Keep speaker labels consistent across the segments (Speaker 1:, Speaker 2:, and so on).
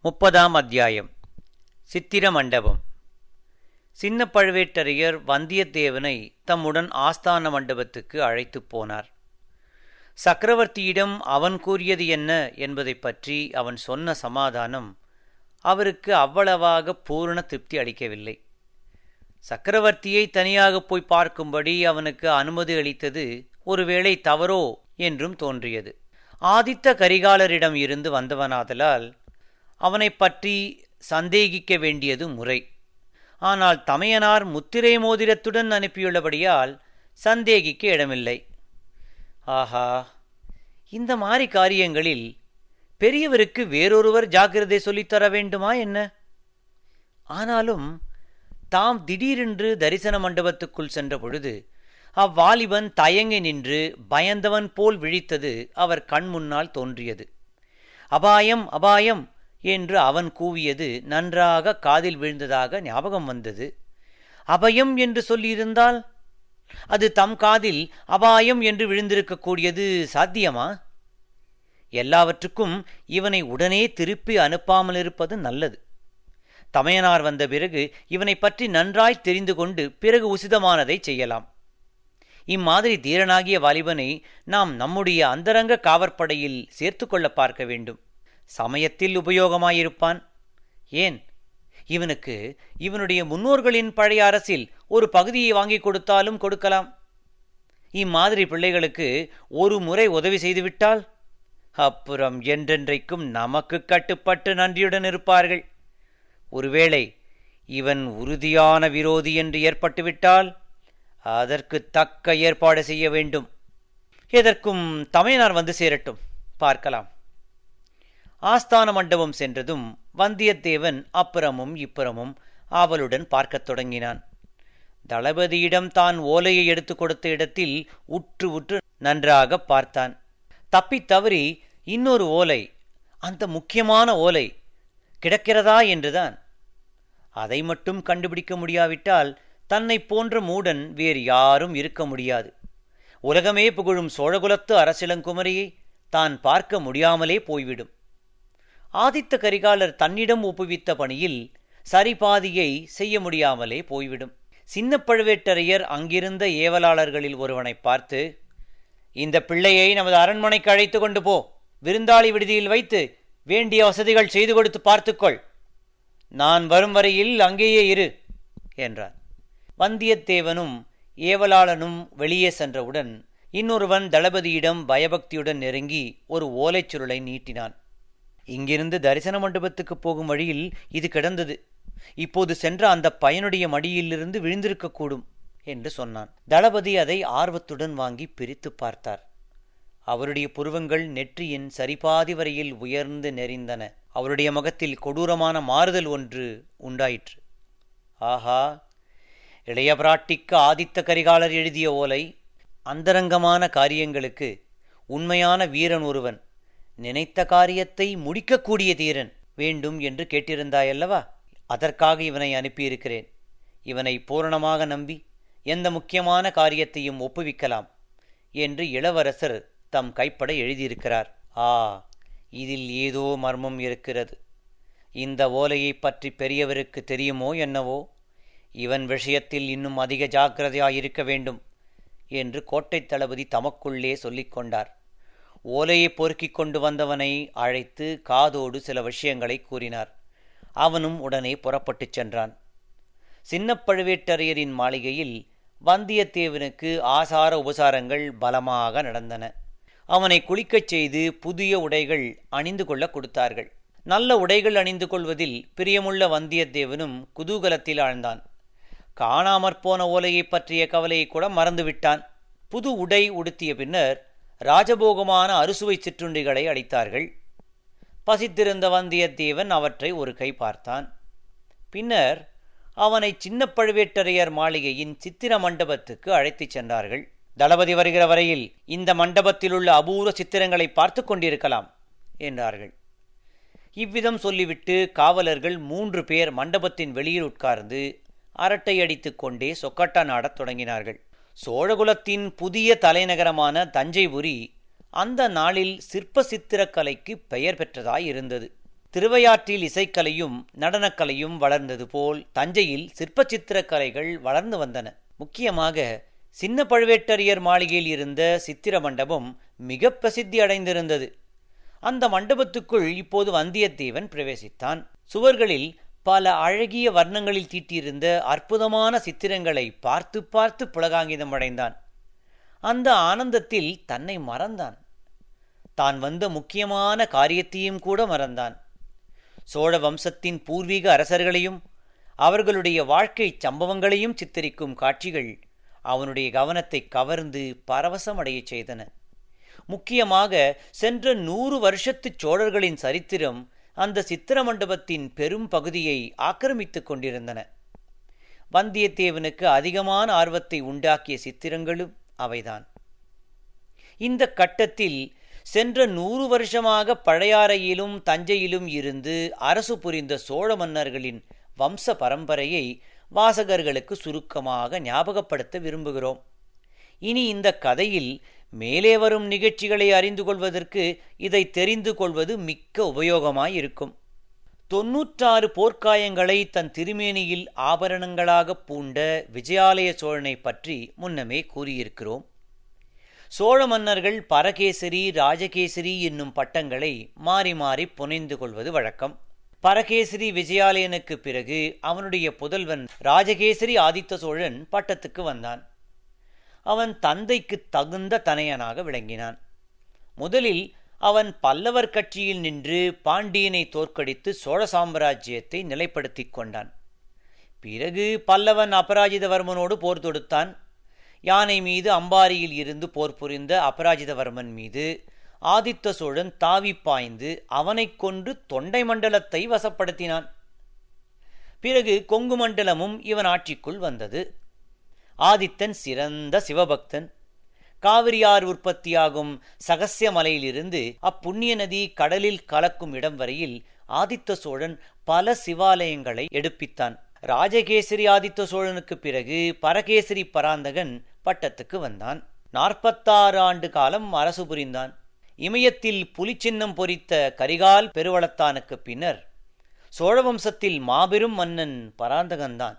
Speaker 1: முப்பதாம் அத்தியாயம் சித்திர மண்டபம் சின்ன பழுவேட்டரையர் வந்தியத்தேவனை தம்முடன் ஆஸ்தான மண்டபத்துக்கு அழைத்துப் போனார் சக்கரவர்த்தியிடம் அவன் கூறியது என்ன என்பதைப் பற்றி அவன் சொன்ன சமாதானம் அவருக்கு அவ்வளவாக பூரண திருப்தி அளிக்கவில்லை சக்கரவர்த்தியை தனியாக போய் பார்க்கும்படி அவனுக்கு அனுமதி அளித்தது ஒருவேளை தவறோ என்றும் தோன்றியது ஆதித்த கரிகாலரிடம் இருந்து வந்தவனாதலால் அவனைப் பற்றி சந்தேகிக்க வேண்டியது முறை ஆனால் தமையனார் முத்திரை மோதிரத்துடன் அனுப்பியுள்ளபடியால் சந்தேகிக்க இடமில்லை ஆஹா இந்த மாதிரி காரியங்களில் பெரியவருக்கு வேறொருவர் ஜாக்கிரதை சொல்லித்தர வேண்டுமா என்ன ஆனாலும் தாம் திடீரென்று தரிசன மண்டபத்துக்குள் சென்ற பொழுது அவ்வாலிபன் தயங்கி நின்று பயந்தவன் போல் விழித்தது அவர் கண் முன்னால் தோன்றியது அபாயம் அபாயம் என்று அவன் கூவியது நன்றாக காதில் விழுந்ததாக ஞாபகம் வந்தது அபயம் என்று சொல்லியிருந்தால் அது தம் காதில் அபாயம் என்று விழுந்திருக்கக்கூடியது சாத்தியமா எல்லாவற்றுக்கும் இவனை உடனே திருப்பி அனுப்பாமல் இருப்பது நல்லது தமையனார் வந்த பிறகு இவனை பற்றி நன்றாய் தெரிந்து கொண்டு பிறகு உசிதமானதை செய்யலாம் இம்மாதிரி தீரனாகிய வாலிபனை நாம் நம்முடைய அந்தரங்க காவற்படையில் சேர்த்து கொள்ள பார்க்க வேண்டும் சமயத்தில் உபயோகமாயிருப்பான் ஏன் இவனுக்கு இவனுடைய முன்னோர்களின் பழைய அரசில் ஒரு பகுதியை வாங்கி கொடுத்தாலும் கொடுக்கலாம் இம்மாதிரி பிள்ளைகளுக்கு ஒரு முறை உதவி செய்துவிட்டால் அப்புறம் என்றென்றைக்கும் நமக்கு கட்டுப்பட்டு நன்றியுடன் இருப்பார்கள் ஒருவேளை இவன் உறுதியான விரோதி என்று ஏற்பட்டுவிட்டால் அதற்கு தக்க ஏற்பாடு செய்ய வேண்டும் எதற்கும் தமையனார் வந்து சேரட்டும் பார்க்கலாம் ஆஸ்தான மண்டபம் சென்றதும் வந்தியத்தேவன் அப்புறமும் இப்புறமும் ஆவலுடன் பார்க்கத் தொடங்கினான் தளபதியிடம் தான் ஓலையை எடுத்து கொடுத்த இடத்தில் உற்று உற்று நன்றாக பார்த்தான் தப்பித் தவறி இன்னொரு ஓலை அந்த முக்கியமான ஓலை கிடக்கிறதா என்றுதான் அதை மட்டும் கண்டுபிடிக்க முடியாவிட்டால் தன்னை போன்ற மூடன் வேறு யாரும் இருக்க முடியாது உலகமே புகழும் சோழகுலத்து அரசிலங்குமரியை தான் பார்க்க முடியாமலே போய்விடும் ஆதித்த கரிகாலர் தன்னிடம் ஒப்புவித்த பணியில் சரிபாதியை செய்ய முடியாமலே போய்விடும் சின்ன பழுவேட்டரையர் அங்கிருந்த ஏவலாளர்களில் ஒருவனை பார்த்து இந்த பிள்ளையை நமது அரண்மனைக்கு அழைத்து கொண்டு போ விருந்தாளி விடுதியில் வைத்து வேண்டிய வசதிகள் செய்து கொடுத்து பார்த்துக்கொள் நான் வரும் வரையில் அங்கேயே இரு என்றார் வந்தியத்தேவனும் ஏவலாளனும் வெளியே சென்றவுடன் இன்னொருவன் தளபதியிடம் பயபக்தியுடன் நெருங்கி ஒரு ஓலைச் சுருளை நீட்டினான் இங்கிருந்து தரிசன மண்டபத்துக்கு போகும் வழியில் இது கிடந்தது இப்போது சென்ற அந்த பயனுடைய மடியிலிருந்து விழுந்திருக்கக்கூடும் என்று சொன்னான் தளபதி அதை ஆர்வத்துடன் வாங்கி பிரித்து பார்த்தார் அவருடைய புருவங்கள் நெற்றியின் சரிபாதி வரையில் உயர்ந்து நெறிந்தன அவருடைய முகத்தில் கொடூரமான மாறுதல் ஒன்று உண்டாயிற்று ஆஹா இளைய பிராட்டிக்கு ஆதித்த கரிகாலர் எழுதிய ஓலை அந்தரங்கமான காரியங்களுக்கு உண்மையான வீரன் ஒருவன் நினைத்த காரியத்தை முடிக்கக்கூடிய தீரன் வேண்டும் என்று கேட்டிருந்தாயல்லவா அதற்காக இவனை அனுப்பியிருக்கிறேன் இவனை பூரணமாக நம்பி எந்த முக்கியமான காரியத்தையும் ஒப்புவிக்கலாம் என்று இளவரசர் தம் கைப்பட எழுதியிருக்கிறார் ஆ இதில் ஏதோ மர்மம் இருக்கிறது இந்த ஓலையை பற்றி பெரியவருக்கு தெரியுமோ என்னவோ இவன் விஷயத்தில் இன்னும் அதிக ஜாக்கிரதையாயிருக்க வேண்டும் என்று கோட்டைத் தளபதி தமக்குள்ளே சொல்லிக் கொண்டார் ஓலையை பொறுக்கிக் கொண்டு வந்தவனை அழைத்து காதோடு சில விஷயங்களை கூறினார் அவனும் உடனே புறப்பட்டுச் சென்றான் சின்ன பழுவேட்டரையரின் மாளிகையில் வந்தியத்தேவனுக்கு ஆசார உபசாரங்கள் பலமாக நடந்தன அவனை குளிக்கச் செய்து புதிய உடைகள் அணிந்து கொள்ள கொடுத்தார்கள் நல்ல உடைகள் அணிந்து கொள்வதில் பிரியமுள்ள வந்தியத்தேவனும் குதூகலத்தில் ஆழ்ந்தான் காணாமற் போன ஓலையை பற்றிய கவலையை கூட மறந்துவிட்டான் புது உடை உடுத்திய பின்னர் ராஜபோகமான அறுசுவை சிற்றுண்டிகளை அளித்தார்கள் பசித்திருந்த வந்தியத்தேவன் அவற்றை ஒரு கை பார்த்தான் பின்னர் அவனை சின்ன பழுவேட்டரையர் மாளிகையின் சித்திர மண்டபத்துக்கு அழைத்துச் சென்றார்கள் தளபதி வருகிற வரையில் இந்த மண்டபத்திலுள்ள அபூர்வ சித்திரங்களை பார்த்து கொண்டிருக்கலாம் என்றார்கள் இவ்விதம் சொல்லிவிட்டு காவலர்கள் மூன்று பேர் மண்டபத்தின் வெளியில் உட்கார்ந்து அரட்டை அடித்துக் கொண்டே சொக்கட்டா நாடத் தொடங்கினார்கள் சோழகுலத்தின் புதிய தலைநகரமான தஞ்சைபுரி அந்த நாளில் சிற்ப சித்திரக்கலைக்கு பெயர் பெற்றதாய் இருந்தது திருவையாற்றில் இசைக்கலையும் நடனக்கலையும் வளர்ந்தது போல் தஞ்சையில் சிற்பச்சித்திரக் கலைகள் வளர்ந்து வந்தன முக்கியமாக சின்ன பழுவேட்டரையர் மாளிகையில் இருந்த சித்திர மண்டபம் மிக பிரசித்தி அடைந்திருந்தது அந்த மண்டபத்துக்குள் இப்போது வந்தியத்தேவன் பிரவேசித்தான் சுவர்களில் பல அழகிய வர்ணங்களில் தீட்டியிருந்த அற்புதமான சித்திரங்களை பார்த்து பார்த்து புலகாங்கிதம் அடைந்தான் அந்த ஆனந்தத்தில் தன்னை மறந்தான் தான் வந்த முக்கியமான காரியத்தையும் கூட மறந்தான் சோழ வம்சத்தின் பூர்வீக அரசர்களையும் அவர்களுடைய வாழ்க்கை சம்பவங்களையும் சித்தரிக்கும் காட்சிகள் அவனுடைய கவனத்தை கவர்ந்து பரவசமடையச் செய்தன முக்கியமாக சென்ற நூறு வருஷத்து சோழர்களின் சரித்திரம் அந்த சித்திர மண்டபத்தின் பெரும் பகுதியை ஆக்கிரமித்துக் கொண்டிருந்தன வந்தியத்தேவனுக்கு அதிகமான ஆர்வத்தை உண்டாக்கிய சித்திரங்களும் அவைதான் இந்த கட்டத்தில் சென்ற நூறு வருஷமாக பழையாறையிலும் தஞ்சையிலும் இருந்து அரசு புரிந்த சோழ மன்னர்களின் வம்ச பரம்பரையை வாசகர்களுக்கு சுருக்கமாக ஞாபகப்படுத்த விரும்புகிறோம் இனி இந்த கதையில் மேலே வரும் நிகழ்ச்சிகளை அறிந்து கொள்வதற்கு இதை தெரிந்து கொள்வது மிக்க உபயோகமாயிருக்கும் தொன்னூற்றாறு போர்க்காயங்களை தன் திருமேனியில் ஆபரணங்களாக பூண்ட விஜயாலய சோழனை பற்றி முன்னமே கூறியிருக்கிறோம் சோழ மன்னர்கள் பரகேசரி ராஜகேசரி என்னும் பட்டங்களை மாறி மாறி புனைந்து கொள்வது வழக்கம் பரகேசரி விஜயாலயனுக்கு பிறகு அவனுடைய புதல்வன் ராஜகேசரி ஆதித்த சோழன் பட்டத்துக்கு வந்தான் அவன் தந்தைக்கு தகுந்த தனையனாக விளங்கினான் முதலில் அவன் பல்லவர் கட்சியில் நின்று பாண்டியனை தோற்கடித்து சோழ சாம்ராஜ்யத்தை நிலைப்படுத்திக் கொண்டான் பிறகு பல்லவன் அபராஜிதவர்மனோடு போர் தொடுத்தான் யானை மீது அம்பாரியில் இருந்து போர் புரிந்த அபராஜிதவர்மன் மீது ஆதித்த சோழன் தாவி பாய்ந்து அவனைக் கொண்டு தொண்டை மண்டலத்தை வசப்படுத்தினான் பிறகு கொங்கு மண்டலமும் இவன் ஆட்சிக்குள் வந்தது ஆதித்தன் சிறந்த சிவபக்தன் காவிரியார் உற்பத்தியாகும் சகசிய மலையிலிருந்து அப்புண்ணிய நதி கடலில் கலக்கும் இடம் வரையில் ஆதித்த சோழன் பல சிவாலயங்களை எடுப்பித்தான் ராஜகேசரி ஆதித்த சோழனுக்கு பிறகு பரகேசரி பராந்தகன் பட்டத்துக்கு வந்தான் நாற்பத்தாறு ஆண்டு காலம் அரசு புரிந்தான் இமயத்தில் புலிச்சின்னம் பொறித்த கரிகால் பெருவளத்தானுக்கு பின்னர் சோழவம்சத்தில் மாபெரும் மன்னன் பராந்தகன்தான்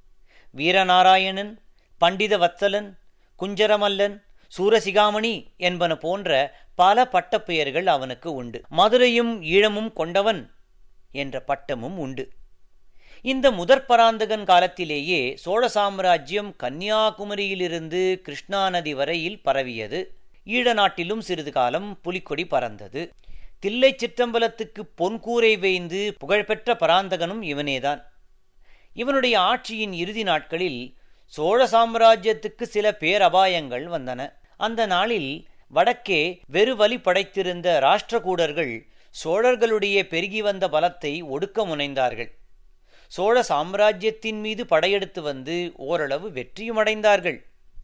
Speaker 1: வீரநாராயணன் பண்டித வத்சலன் குஞ்சரமல்லன் சூரசிகாமணி என்பன போன்ற பல பட்டப்பெயர்கள் அவனுக்கு உண்டு மதுரையும் ஈழமும் கொண்டவன் என்ற பட்டமும் உண்டு இந்த முதற் பராந்தகன் காலத்திலேயே சோழ சாம்ராஜ்யம் கன்னியாகுமரியிலிருந்து கிருஷ்ணா நதி வரையில் பரவியது ஈழ நாட்டிலும் சிறிது காலம் புலிக்கொடி பறந்தது தில்லை சிற்றம்பலத்துக்கு பொன்கூரை வேய்ந்து புகழ்பெற்ற பராந்தகனும் இவனேதான் இவனுடைய ஆட்சியின் இறுதி நாட்களில் சோழ சாம்ராஜ்யத்துக்கு சில பேரபாயங்கள் வந்தன அந்த நாளில் வடக்கே வெறுவலி படைத்திருந்த ராஷ்டிரகூடர்கள் சோழர்களுடைய பெருகி வந்த பலத்தை ஒடுக்க முனைந்தார்கள் சோழ சாம்ராஜ்யத்தின் மீது படையெடுத்து வந்து ஓரளவு வெற்றியும் அடைந்தார்கள்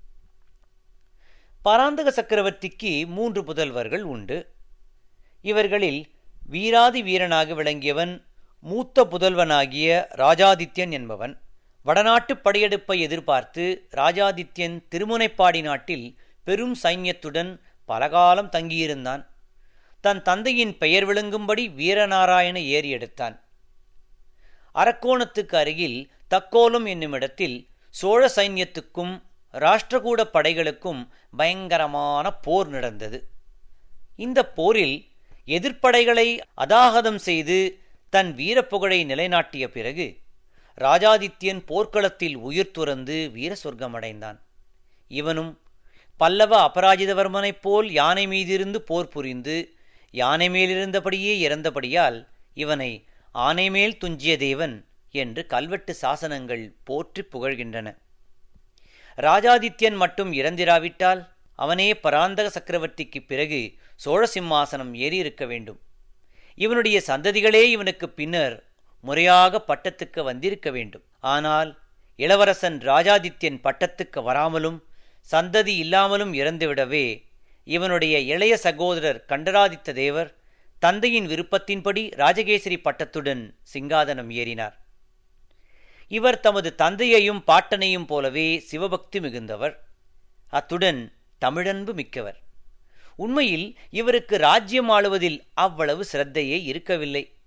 Speaker 1: பராந்தக சக்கரவர்த்திக்கு மூன்று புதல்வர்கள் உண்டு இவர்களில் வீராதி வீரனாக விளங்கியவன் மூத்த புதல்வனாகிய ராஜாதித்யன் என்பவன் வடநாட்டு படையெடுப்பை எதிர்பார்த்து ராஜாதித்யன் திருமுனைப்பாடி நாட்டில் பெரும் சைன்யத்துடன் பலகாலம் தங்கியிருந்தான் தன் தந்தையின் பெயர் விளங்கும்படி வீரநாராயண ஏறி எடுத்தான் அரக்கோணத்துக்கு அருகில் தக்கோலம் என்னுமிடத்தில் சோழ சைன்யத்துக்கும் ராஷ்டிரகூட படைகளுக்கும் பயங்கரமான போர் நடந்தது இந்த போரில் எதிர்ப்படைகளை அதாகதம் செய்து தன் வீரப்புகழை நிலைநாட்டிய பிறகு ராஜாதித்யன் போர்க்களத்தில் உயிர் துறந்து வீர சொர்க்கமடைந்தான் இவனும் பல்லவ அபராஜிதவர்மனைப் போல் யானை மீதிருந்து போர் புரிந்து யானை மேலிருந்தபடியே இறந்தபடியால் இவனை ஆனை மேல் துஞ்சிய தேவன் என்று கல்வெட்டு சாசனங்கள் போற்றி புகழ்கின்றன ராஜாதித்யன் மட்டும் இறந்திராவிட்டால் அவனே பராந்தக சக்கரவர்த்திக்கு பிறகு சோழ சிம்மாசனம் ஏறியிருக்க வேண்டும் இவனுடைய சந்ததிகளே இவனுக்கு பின்னர் முறையாக பட்டத்துக்கு வந்திருக்க வேண்டும் ஆனால் இளவரசன் ராஜாதித்யன் பட்டத்துக்கு வராமலும் சந்ததி இல்லாமலும் இறந்துவிடவே இவனுடைய இளைய சகோதரர் கண்டராதித்த தேவர் தந்தையின் விருப்பத்தின்படி ராஜகேசரி பட்டத்துடன் சிங்காதனம் ஏறினார் இவர் தமது தந்தையையும் பாட்டனையும் போலவே சிவபக்தி மிகுந்தவர் அத்துடன் தமிழன்பு மிக்கவர் உண்மையில் இவருக்கு ராஜ்யம் ஆளுவதில் அவ்வளவு சிரத்தையே இருக்கவில்லை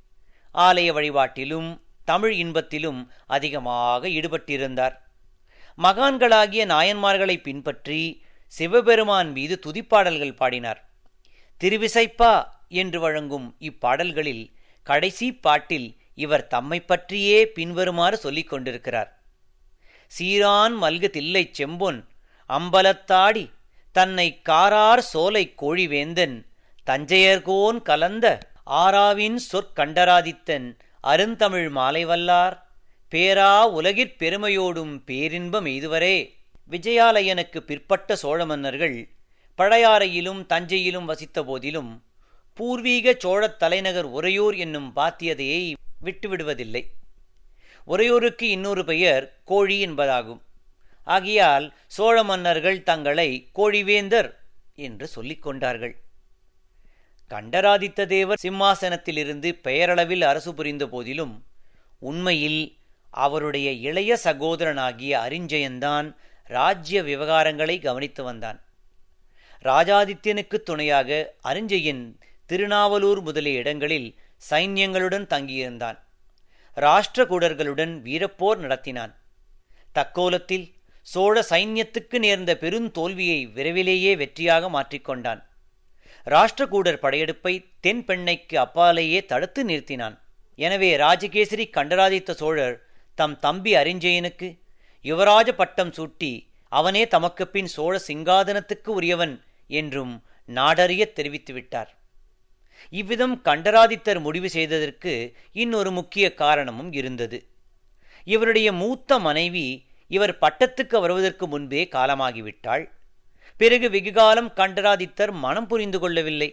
Speaker 1: ஆலய வழிபாட்டிலும் தமிழ் இன்பத்திலும் அதிகமாக ஈடுபட்டிருந்தார் மகான்களாகிய நாயன்மார்களை பின்பற்றி சிவபெருமான் மீது துதிப்பாடல்கள் பாடினார் திருவிசைப்பா என்று வழங்கும் இப்பாடல்களில் கடைசி பாட்டில் இவர் தம்மை பற்றியே பின்வருமாறு சொல்லிக் கொண்டிருக்கிறார் சீரான் மல்கு தில்லை செம்பொன் அம்பலத்தாடி தன்னை காரார் சோலை கோழிவேந்தன் தஞ்சையர்கோன் கலந்த ஆராவின் சொற்கண்டராதித்தன் அருந்தமிழ் மாலை வல்லார் பேரா உலகிற் பெருமையோடும் பேரின்பம் எய்துவரே விஜயாலயனுக்கு பிற்பட்ட சோழ மன்னர்கள் பழையாறையிலும் தஞ்சையிலும் வசித்த போதிலும் பூர்வீக சோழத் தலைநகர் உறையூர் என்னும் பாத்தியதையை விட்டுவிடுவதில்லை உறையூருக்கு இன்னொரு பெயர் கோழி என்பதாகும் ஆகையால் சோழ மன்னர்கள் தங்களை கோழிவேந்தர் என்று சொல்லிக் கொண்டார்கள் கண்டராதித்த தேவர் சிம்மாசனத்திலிருந்து பெயரளவில் அரசு புரிந்த போதிலும் உண்மையில் அவருடைய இளைய சகோதரனாகிய அரிஞ்சயன்தான் ராஜ்ய விவகாரங்களை கவனித்து வந்தான் ராஜாதித்யனுக்கு துணையாக அரிஞ்சயன் திருநாவலூர் முதலிய இடங்களில் சைன்யங்களுடன் தங்கியிருந்தான் ராஷ்டிரகூடர்களுடன் வீரப்போர் நடத்தினான் தக்கோலத்தில் சோழ சைன்யத்துக்கு நேர்ந்த பெருந்தோல்வியை விரைவிலேயே வெற்றியாக மாற்றிக்கொண்டான் ராஷ்டிரகூடர் படையெடுப்பை தென் பெண்ணைக்கு அப்பாலேயே தடுத்து நிறுத்தினான் எனவே ராஜகேசரி கண்டராதித்த சோழர் தம் தம்பி அரிஞ்சயனுக்கு யுவராஜ பட்டம் சூட்டி அவனே தமக்கு பின் சோழ சிங்காதனத்துக்கு உரியவன் என்றும் நாடறியத் தெரிவித்துவிட்டார் இவ்விதம் கண்டராதித்தர் முடிவு செய்ததற்கு இன்னொரு முக்கிய காரணமும் இருந்தது இவருடைய மூத்த மனைவி இவர் பட்டத்துக்கு வருவதற்கு முன்பே காலமாகிவிட்டாள் பிறகு வெகுகாலம் கண்டராதித்தர் மனம் புரிந்து கொள்ளவில்லை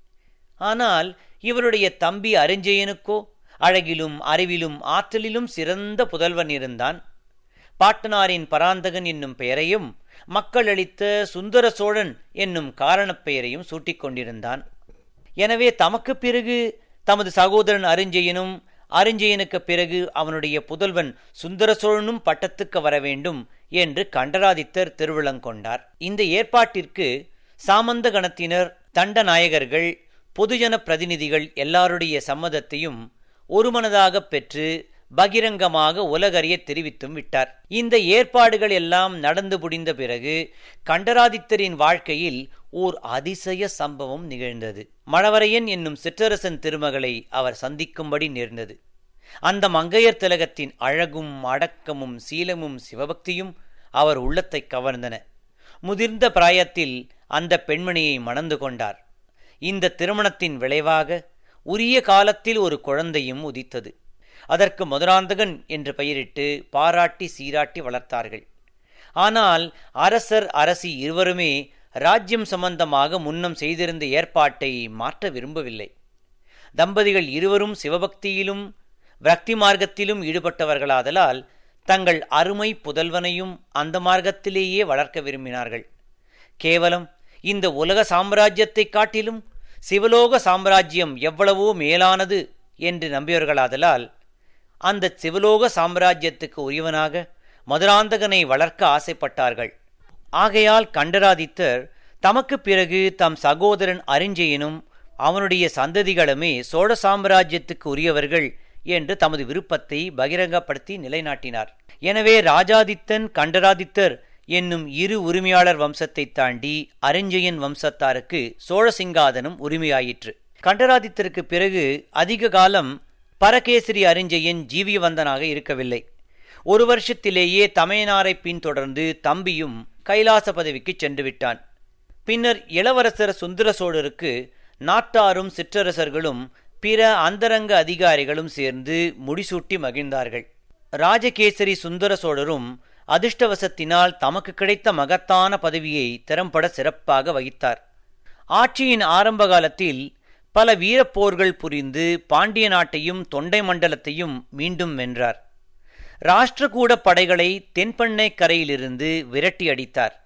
Speaker 1: ஆனால் இவருடைய தம்பி அரிஞ்சயனுக்கோ அழகிலும் அறிவிலும் ஆற்றலிலும் சிறந்த புதல்வன் இருந்தான் பாட்டனாரின் பராந்தகன் என்னும் பெயரையும் மக்கள் அளித்த சுந்தர சோழன் என்னும் காரணப் பெயரையும் சூட்டிக் கொண்டிருந்தான் எனவே தமக்கு பிறகு தமது சகோதரன் அரிஞ்சயனும் அரிஞ்சயனுக்கு பிறகு அவனுடைய புதல்வன் சுந்தர சோழனும் பட்டத்துக்கு வர வேண்டும் என்று கண்டராதித்தர் திருவிழங்கொண்டார் இந்த ஏற்பாட்டிற்கு சாமந்த கணத்தினர் தண்டநாயகர்கள் பொதுஜன பிரதிநிதிகள் எல்லாருடைய சம்மதத்தையும் ஒருமனதாக பெற்று பகிரங்கமாக உலகறிய தெரிவித்தும் விட்டார் இந்த ஏற்பாடுகள் எல்லாம் நடந்து முடிந்த பிறகு கண்டராதித்தரின் வாழ்க்கையில் ஓர் அதிசய சம்பவம் நிகழ்ந்தது மழவரையன் என்னும் சிற்றரசன் திருமகளை அவர் சந்திக்கும்படி நேர்ந்தது அந்த மங்கையர் திலகத்தின் அழகும் அடக்கமும் சீலமும் சிவபக்தியும் அவர் உள்ளத்தை கவர்ந்தன முதிர்ந்த பிராயத்தில் அந்த பெண்மணியை மணந்து கொண்டார் இந்த திருமணத்தின் விளைவாக உரிய காலத்தில் ஒரு குழந்தையும் உதித்தது அதற்கு மதுராந்தகன் என்று பெயரிட்டு பாராட்டி சீராட்டி வளர்த்தார்கள் ஆனால் அரசர் அரசி இருவருமே ராஜ்யம் சம்பந்தமாக முன்னம் செய்திருந்த ஏற்பாட்டை மாற்ற விரும்பவில்லை தம்பதிகள் இருவரும் சிவபக்தியிலும் பக்தி மார்க்கத்திலும் ஈடுபட்டவர்களாதலால் தங்கள் அருமை புதல்வனையும் அந்த மார்க்கத்திலேயே வளர்க்க விரும்பினார்கள் கேவலம் இந்த உலக சாம்ராஜ்யத்தை காட்டிலும் சிவலோக சாம்ராஜ்யம் எவ்வளவோ மேலானது என்று நம்பியவர்களாதலால் அந்த சிவலோக சாம்ராஜ்யத்துக்கு உரியவனாக மதுராந்தகனை வளர்க்க ஆசைப்பட்டார்கள் ஆகையால் கண்டராதித்தர் தமக்கு பிறகு தம் சகோதரன் அரிஞ்சயனும் அவனுடைய சந்ததிகளுமே சோழ சாம்ராஜ்யத்துக்கு உரியவர்கள் என்று தமது விருப்பத்தை பகிரங்கப்படுத்தி நிலைநாட்டினார் எனவே ராஜாதித்தன் கண்டராதித்தர் என்னும் இரு உரிமையாளர் வம்சத்தை தாண்டி அரிஞ்சயன் வம்சத்தாருக்கு சோழ சிங்காதனம் உரிமையாயிற்று கண்டராதித்தருக்கு பிறகு அதிக காலம் பரகேசரி அரிஞ்சயன் ஜீவியவந்தனாக இருக்கவில்லை ஒரு வருஷத்திலேயே தமையனாரை பின்தொடர்ந்து தம்பியும் கைலாச பதவிக்கு சென்று விட்டான் பின்னர் இளவரசர் சுந்தர சோழருக்கு நாட்டாரும் சிற்றரசர்களும் பிற அந்தரங்க அதிகாரிகளும் சேர்ந்து முடிசூட்டி மகிழ்ந்தார்கள் ராஜகேசரி சுந்தர சோழரும் அதிர்ஷ்டவசத்தினால் தமக்கு கிடைத்த மகத்தான பதவியை திறம்பட சிறப்பாக வகித்தார் ஆட்சியின் ஆரம்ப காலத்தில் பல வீரப்போர்கள் புரிந்து பாண்டிய நாட்டையும் தொண்டை மண்டலத்தையும் மீண்டும் வென்றார் ராஷ்டிரகூட படைகளை தென்பண்ணை கரையிலிருந்து விரட்டி அடித்தார்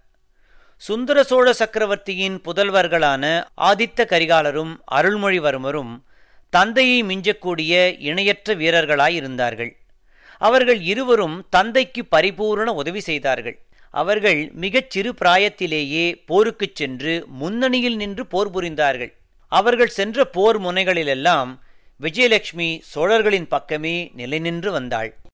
Speaker 1: சுந்தர சோழ சக்கரவர்த்தியின் புதல்வர்களான ஆதித்த கரிகாலரும் அருள்மொழிவர்மரும் தந்தையை மிஞ்சக்கூடிய இணையற்ற வீரர்களாயிருந்தார்கள் அவர்கள் இருவரும் தந்தைக்கு பரிபூரண உதவி செய்தார்கள் அவர்கள் மிகச் சிறு பிராயத்திலேயே போருக்குச் சென்று முன்னணியில் நின்று போர் புரிந்தார்கள் அவர்கள் சென்ற போர் முனைகளிலெல்லாம் விஜயலட்சுமி சோழர்களின் பக்கமே நிலை நின்று வந்தாள்